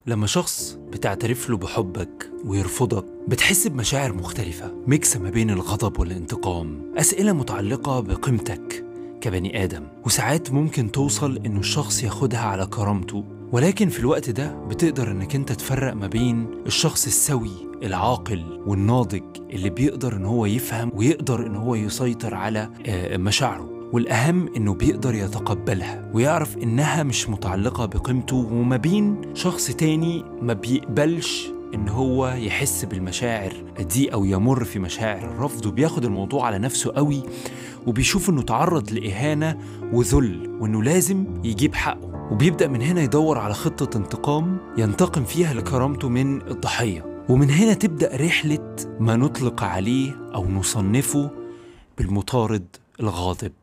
لما شخص بتعترف له بحبك ويرفضك بتحس بمشاعر مختلفة ميكس ما بين الغضب والانتقام أسئلة متعلقة بقيمتك كبني آدم وساعات ممكن توصل إنه الشخص ياخدها على كرامته ولكن في الوقت ده بتقدر إنك أنت تفرق ما بين الشخص السوي العاقل والناضج اللي بيقدر إن هو يفهم ويقدر إن هو يسيطر على آه، مشاعره والأهم إنه بيقدر يتقبلها ويعرف إنها مش متعلقة بقيمته وما بين شخص تاني ما بيقبلش إن هو يحس بالمشاعر دي أو يمر في مشاعر الرفض وبياخد الموضوع على نفسه قوي وبيشوف إنه تعرض لإهانة وذل وإنه لازم يجيب حقه وبيبدأ من هنا يدور على خطة انتقام ينتقم فيها لكرامته من الضحية ومن هنا تبدأ رحلة ما نطلق عليه أو نصنفه بالمطارد الغاضب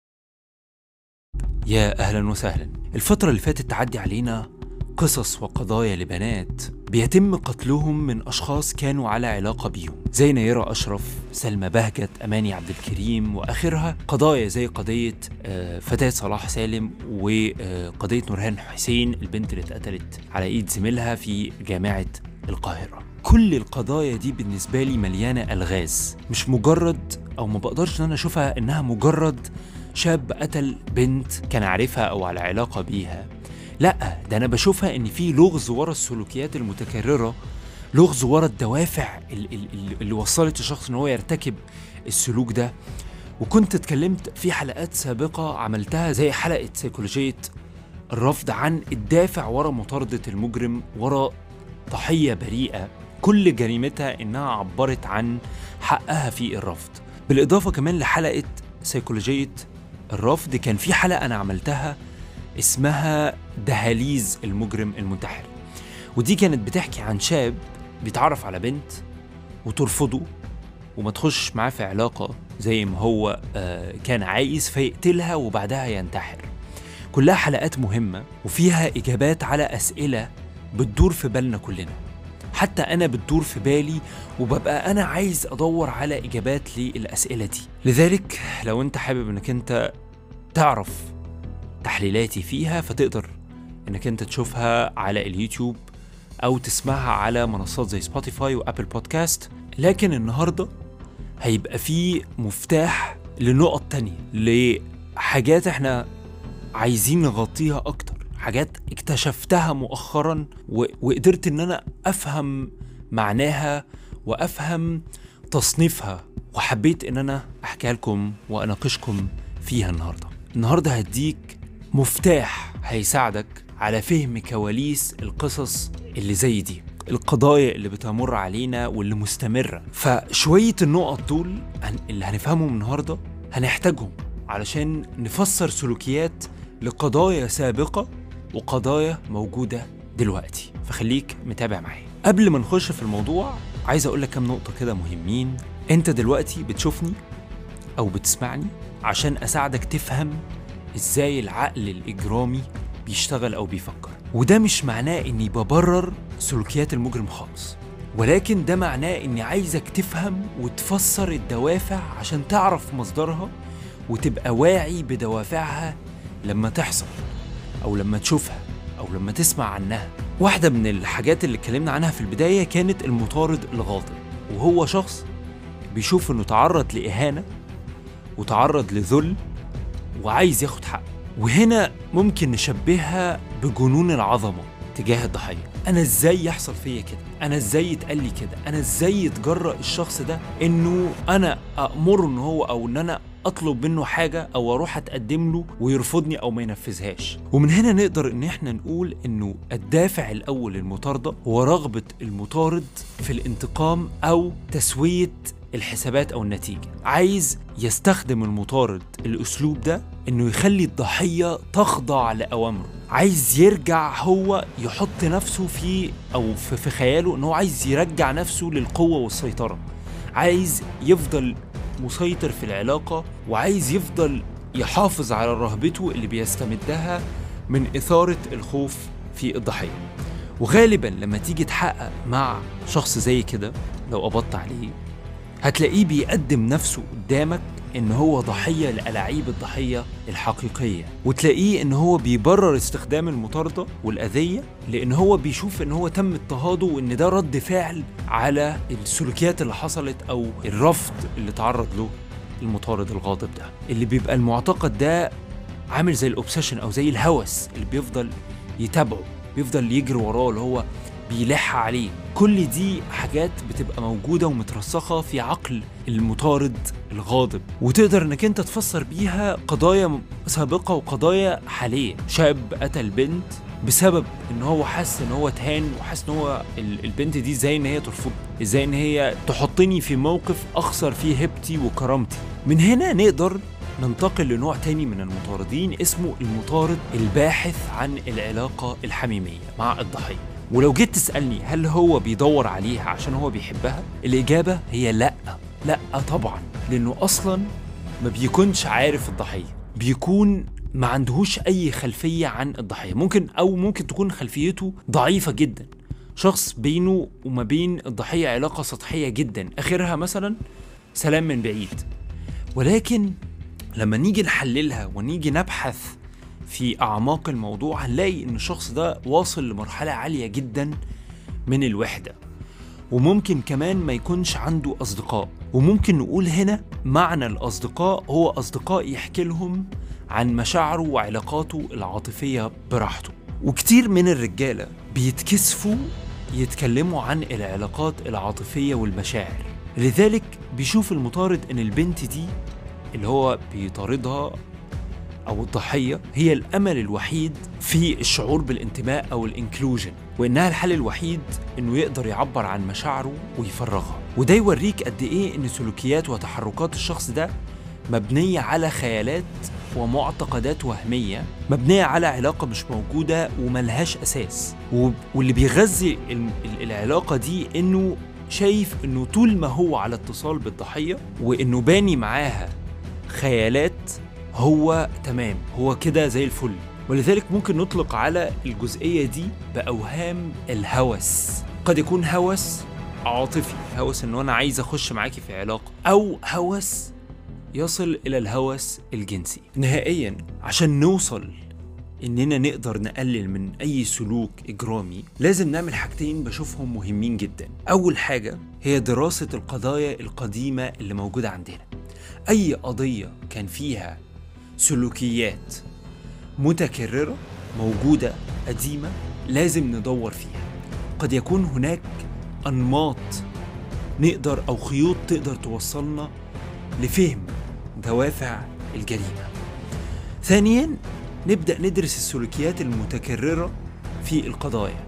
يا أهلا وسهلا الفترة اللي فاتت تعدي علينا قصص وقضايا لبنات بيتم قتلهم من أشخاص كانوا على علاقة بيهم زي نيرة أشرف سلمى بهجت أماني عبد الكريم وآخرها قضايا زي قضية آه، فتاة صلاح سالم وقضية نورهان حسين البنت اللي اتقتلت على إيد زميلها في جامعة القاهرة كل القضايا دي بالنسبة لي مليانة ألغاز مش مجرد أو ما بقدرش إن أنا أشوفها إنها مجرد شاب قتل بنت كان عارفها أو على علاقة بيها لا ده أنا بشوفها إن في لغز ورا السلوكيات المتكررة لغز ورا الدوافع ال- ال- ال- اللي وصلت الشخص إن هو يرتكب السلوك ده وكنت اتكلمت في حلقات سابقة عملتها زي حلقة سيكولوجية الرفض عن الدافع ورا مطاردة المجرم ورا ضحية بريئة كل جريمتها إنها عبرت عن حقها في الرفض بالإضافة كمان لحلقة سيكولوجية الرفض كان في حلقة أنا عملتها اسمها دهاليز المجرم المنتحر ودي كانت بتحكي عن شاب بيتعرف على بنت وترفضه وما تخش معاه في علاقة زي ما هو آه، كان عايز فيقتلها وبعدها ينتحر كلها حلقات مهمة وفيها إجابات على أسئلة بتدور في بالنا كلنا حتى أنا بتدور في بالي وببقى أنا عايز أدور على إجابات للأسئلة دي لذلك لو أنت حابب أنك أنت تعرف تحليلاتي فيها فتقدر أنك أنت تشوفها على اليوتيوب أو تسمعها على منصات زي سبوتيفاي وأبل بودكاست لكن النهاردة هيبقى في مفتاح لنقط تانية لحاجات احنا عايزين نغطيها اكتر حاجات اكتشفتها مؤخرا و... وقدرت ان انا افهم معناها وافهم تصنيفها وحبيت ان انا احكيها لكم واناقشكم فيها النهارده النهارده هديك مفتاح هيساعدك على فهم كواليس القصص اللي زي دي القضايا اللي بتمر علينا واللي مستمرة فشوية النقط دول هن- اللي هنفهمهم النهاردة هنحتاجهم علشان نفسر سلوكيات لقضايا سابقة وقضايا موجودة دلوقتي فخليك متابع معايا قبل ما نخش في الموضوع عايز اقول لك كام نقطة كده مهمين انت دلوقتي بتشوفني او بتسمعني عشان اساعدك تفهم ازاي العقل الاجرامي بيشتغل او بيفكر وده مش معناه اني ببرر سلوكيات المجرم خالص ولكن ده معناه اني عايزك تفهم وتفسر الدوافع عشان تعرف مصدرها وتبقى واعي بدوافعها لما تحصل او لما تشوفها او لما تسمع عنها واحدة من الحاجات اللي اتكلمنا عنها في البداية كانت المطارد الغاضب وهو شخص بيشوف انه تعرض لإهانة وتعرض لذل وعايز ياخد حقه وهنا ممكن نشبهها بجنون العظمة تجاه الضحية أنا إزاي يحصل فيا كده أنا إزاي يتقال لي كده أنا إزاي يتجرأ الشخص ده إنه أنا أأمره إن هو أو إن أنا أطلب منه حاجة أو أروح أتقدم له ويرفضني أو ما ينفذهاش ومن هنا نقدر إن إحنا نقول إنه الدافع الأول للمطاردة هو رغبة المطارد في الانتقام أو تسوية الحسابات او النتيجه عايز يستخدم المطارد الاسلوب ده انه يخلي الضحيه تخضع لاوامره عايز يرجع هو يحط نفسه في او في, في خياله ان هو عايز يرجع نفسه للقوه والسيطره عايز يفضل مسيطر في العلاقه وعايز يفضل يحافظ على رهبته اللي بيستمدها من اثاره الخوف في الضحيه وغالبا لما تيجي تحقق مع شخص زي كده لو قبضت عليه هتلاقيه بيقدم نفسه قدامك ان هو ضحيه لألاعيب الضحيه الحقيقيه وتلاقيه ان هو بيبرر استخدام المطارده والاذيه لان هو بيشوف ان هو تم اضطهاده وان ده رد فعل على السلوكيات اللي حصلت او الرفض اللي تعرض له المطارد الغاضب ده اللي بيبقى المعتقد ده عامل زي الاوبسيشن او زي الهوس اللي بيفضل يتابعه بيفضل يجري وراه اللي هو بيلح عليه كل دي حاجات بتبقى موجودة ومترسخة في عقل المطارد الغاضب وتقدر انك انت تفسر بيها قضايا سابقة وقضايا حالية شاب قتل بنت بسبب ان هو حس ان هو تهان وحس ان هو ال- البنت دي ازاي ان هي ترفض ازاي ان هي تحطني في موقف اخسر فيه هيبتي وكرامتي من هنا نقدر ننتقل لنوع تاني من المطاردين اسمه المطارد الباحث عن العلاقة الحميمية مع الضحية ولو جيت تسألني هل هو بيدور عليها عشان هو بيحبها الإجابة هي لأ لأ طبعا لأنه أصلا ما بيكونش عارف الضحية بيكون ما عندهوش أي خلفية عن الضحية ممكن أو ممكن تكون خلفيته ضعيفة جدا شخص بينه وما بين الضحية علاقة سطحية جدا آخرها مثلا سلام من بعيد ولكن لما نيجي نحللها ونيجي نبحث في أعماق الموضوع هنلاقي إن الشخص ده واصل لمرحلة عالية جدا من الوحدة وممكن كمان ما يكونش عنده أصدقاء وممكن نقول هنا معنى الأصدقاء هو أصدقاء يحكي لهم عن مشاعره وعلاقاته العاطفية براحته وكتير من الرجالة بيتكسفوا يتكلموا عن العلاقات العاطفية والمشاعر لذلك بيشوف المطارد إن البنت دي اللي هو بيطاردها أو الضحية هي الأمل الوحيد في الشعور بالانتماء أو الانكلوجن وإنها الحل الوحيد إنه يقدر يعبر عن مشاعره ويفرغها وده يوريك قد إيه إن سلوكيات وتحركات الشخص ده مبنية على خيالات ومعتقدات وهمية مبنية على علاقة مش موجودة وملهاش أساس و- واللي بيغذي ال- ال- العلاقة دي إنه شايف إنه طول ما هو على اتصال بالضحية وإنه باني معاها خيالات هو تمام هو كده زي الفل ولذلك ممكن نطلق على الجزئية دي بأوهام الهوس قد يكون هوس عاطفي هوس ان انا عايز اخش معاكي في علاقة او هوس يصل الى الهوس الجنسي نهائيا عشان نوصل اننا نقدر نقلل من اي سلوك اجرامي لازم نعمل حاجتين بشوفهم مهمين جدا اول حاجة هي دراسة القضايا القديمة اللي موجودة عندنا اي قضية كان فيها سلوكيات متكررة موجودة قديمة لازم ندور فيها قد يكون هناك أنماط نقدر أو خيوط تقدر توصلنا لفهم دوافع الجريمة ثانيا نبدأ ندرس السلوكيات المتكررة في القضايا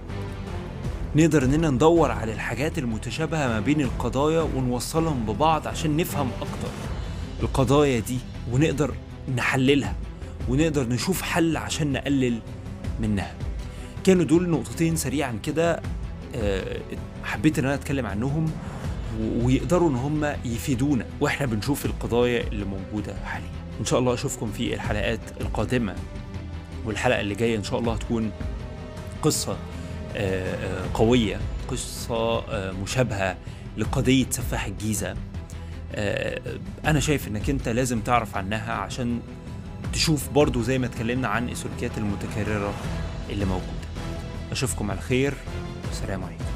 نقدر اننا ندور على الحاجات المتشابهة ما بين القضايا ونوصلهم ببعض عشان نفهم اكتر القضايا دي ونقدر نحللها ونقدر نشوف حل عشان نقلل منها كانوا دول نقطتين سريعا كده آه، حبيت ان انا اتكلم عنهم و- ويقدروا ان هم يفيدونا واحنا بنشوف القضايا اللي موجوده حاليا ان شاء الله اشوفكم في الحلقات القادمه والحلقه اللي جايه ان شاء الله هتكون قصه آه، آه، قويه قصه آه، مشابهه لقضيه سفاح الجيزه آه، انا شايف انك انت لازم تعرف عنها عشان تشوف برضو زي ما اتكلمنا عن السلوكيات المتكرره اللي موجوده اشوفكم على خير والسلام عليكم